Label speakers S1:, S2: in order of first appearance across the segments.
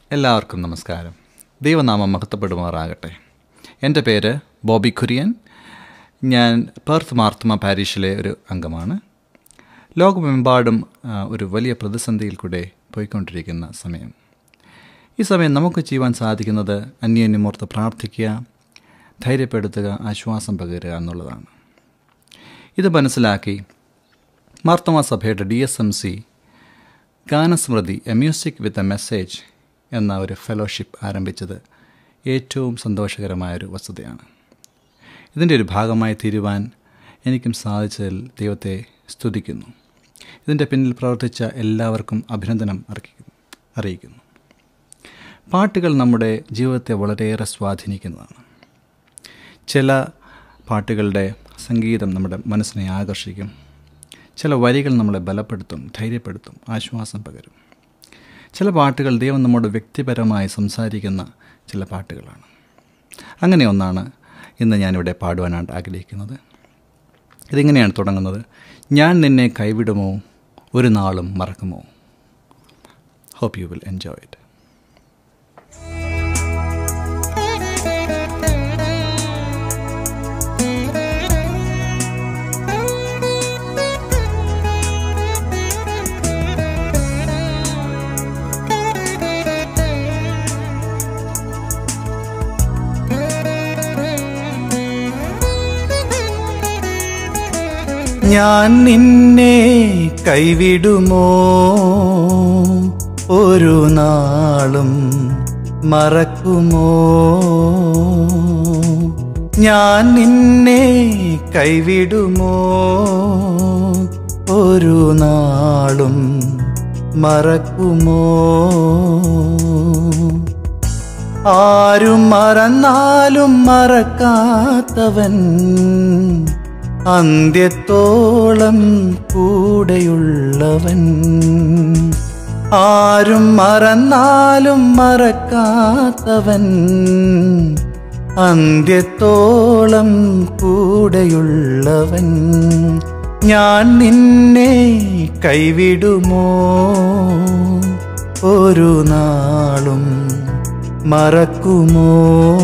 S1: എല്ലാവർക്കും നമസ്കാരം ദൈവനാമം മഹത്വപ്പെടുമാറാകട്ടെ എൻ്റെ പേര് ബോബി കുര്യൻ ഞാൻ പെർത്ത് മാർത്തമ പാരീഷിലെ ഒരു അംഗമാണ് ലോകമെമ്പാടും ആ, ഒരു വലിയ പ്രതിസന്ധിയിൽ കൂടെ പോയിക്കൊണ്ടിരിക്കുന്ന സമയം ഈ സമയം നമുക്ക് ചെയ്യുവാൻ സാധിക്കുന്നത് അന്യോന്യമോർത്ത് പ്രാർത്ഥിക്കുക ധൈര്യപ്പെടുത്തുക ആശ്വാസം പകരുക എന്നുള്ളതാണ് ഇത് മനസ്സിലാക്കി മാർത്തമ സഭയുടെ ഡി എസ് എം സി ഗാനസ്മൃതി a music with a message എന്ന ഒരു ഫെലോഷിപ്പ് ആരംഭിച്ചത് ഏറ്റവും സന്തോഷകരമായൊരു വസ്തുതയാണ് ഇതിൻ്റെ ഒരു ഭാഗമായി തീരുവാൻ എനിക്കും സാധിച്ചതിൽ ദൈവത്തെ സ്തുതിക്കുന്നു ഇതിൻ്റെ പിന്നിൽ പ്രവർത്തിച്ച എല്ലാവർക്കും അഭിനന്ദനം അറിയിക്കുന്നു അറിയിക്കുന്നു പാട്ടുകൾ നമ്മുടെ ജീവിതത്തെ വളരെയേറെ സ്വാധീനിക്കുന്നതാണ് ചില പാട്ടുകളുടെ സംഗീതം നമ്മുടെ മനസ്സിനെ ആകർഷിക്കും ചില വരികൾ നമ്മളെ ബലപ്പെടുത്തും ധൈര്യപ്പെടുത്തും ആശ്വാസം പകരും ചില പാട്ടുകൾ ദൈവം നമ്മോട് വ്യക്തിപരമായി സംസാരിക്കുന്ന ചില പാട്ടുകളാണ് അങ്ങനെ ഒന്നാണ് ഇന്ന് ഞാനിവിടെ പാടുവാനായിട്ട് ആഗ്രഹിക്കുന്നത് ഇതിങ്ങനെയാണ് തുടങ്ങുന്നത് ഞാൻ നിന്നെ കൈവിടുമോ ഒരു നാളും മറക്കുമോ hope you will enjoy it
S2: ഞാൻ നിന്നെ കൈവിടുമോ ഒരു നാളും മറക്കുമോ ഞാൻ നിന്നെ കൈവിടുമോ ഒരു നാളും മറക്കുമോ ആരും മറന്നാലും മറക്കാത്തവൻ അന്ത്യത്തോളം കൂടെയുള്ളവൻ ആരും മറന്നാലും മറക്കാത്തവൻ അന്ത്യത്തോളം കൂടെയുള്ളവൻ ഞാൻ നിന്നെ കൈവിടുമോ ഒരു നാളും മറക്കുമോ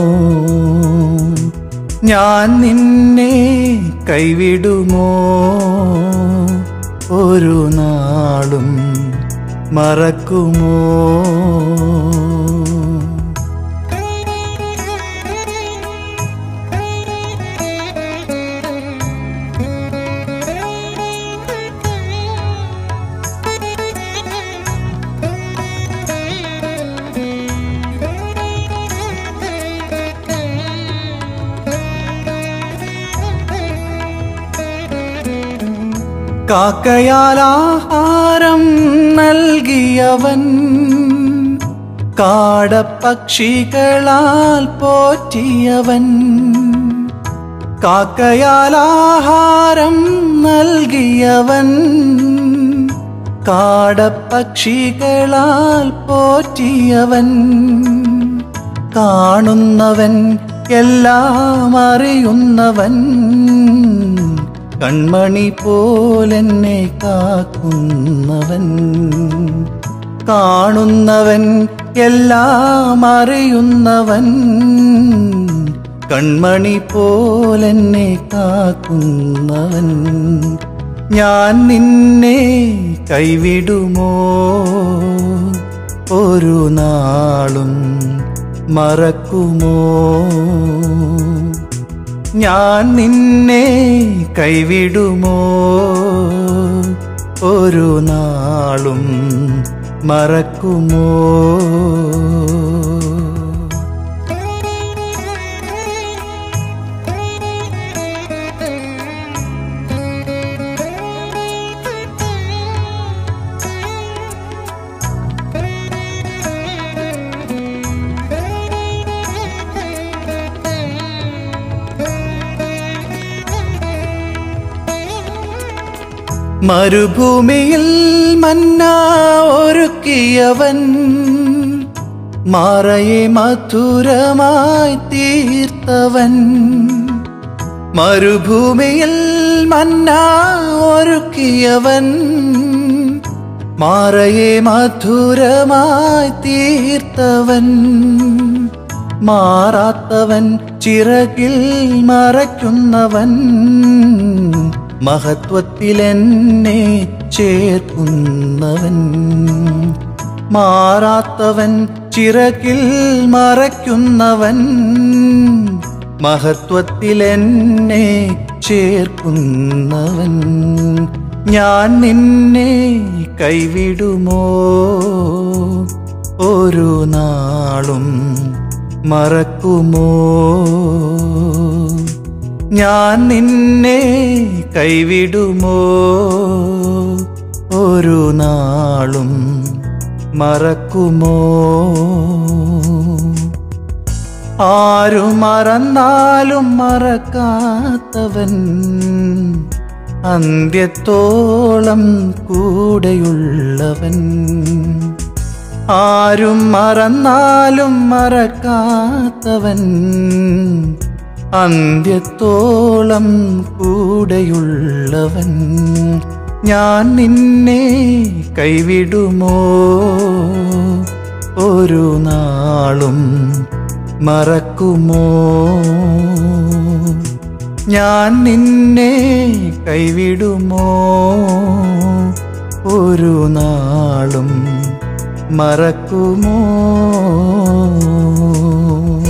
S2: ഞാൻ നിന്നെ കൈവിടുമോ ഒരു നാളും മറക്കുമോ കാക്കയാൽ ആഹാരം നൽകിയവൻ കാടപ്പക്ഷികളാൽ പോറ്റിയവൻ കാക്കയാൽ ആഹാരം നൽകിയവൻ കാടപ്പക്ഷികളാൽ പോറ്റിയവൻ കാണുന്നവൻ എല്ലാം അറിയുന്നവൻ കൺമണി പോലെന്നെ കാക്കുന്നവൻ കാണുന്നവൻ എല്ലാം അറിയുന്നവൻ കൺമണി പോലെന്നെ കാക്കുന്നവൻ ഞാൻ നിന്നെ കൈവിടുമോ ഒരു നാളും മറക്കുമോ ഞാൻ നിന്നെ കൈവിടുമോ ഒരു നാളും മറക്കുമോ മരുഭൂമിയിൽ മന്ന ഒരുക്കിയവൻ മാറയെ മധുരമായി തീർത്തവൻ മരുഭൂമിയിൽ മന്ന ഒരുക്കിയവൻ മാറയെ മധുരമായി തീർത്തവൻ മാറാത്തവൻ ചിറകിൽ മറയ്ക്കുന്നവൻ മഹത്വത്തിൽ എന്നെ ചേർക്കുന്നവൻ മാറാത്തവൻ ചിറകിൽ മറയ്ക്കുന്നവൻ മഹത്വത്തിൽ എന്നെ ചേർക്കുന്നവൻ ഞാൻ നിന്നെ കൈവിടുമോ ഒരു നാളും മറക്കുമോ ഞാൻ നിന്നെ കൈവിടുമോ ഒരു നാളും മറക്കുമോ ആരു മറന്നാലും മറക്കാത്തവൻ അന്ത്യത്തോളം കൂടെയുള്ളവൻ ആരും മറന്നാലും മറക്കാത്തവൻ അന്ത്യത്തോളം കൂടെയുള്ളവൻ ഞാൻ നിന്നെ കൈവിടുമോ ഒരു നാളും മറക്കുമോ ഞാൻ നിന്നെ കൈവിടുമോ ഒരു നാളും മറക്കുമോ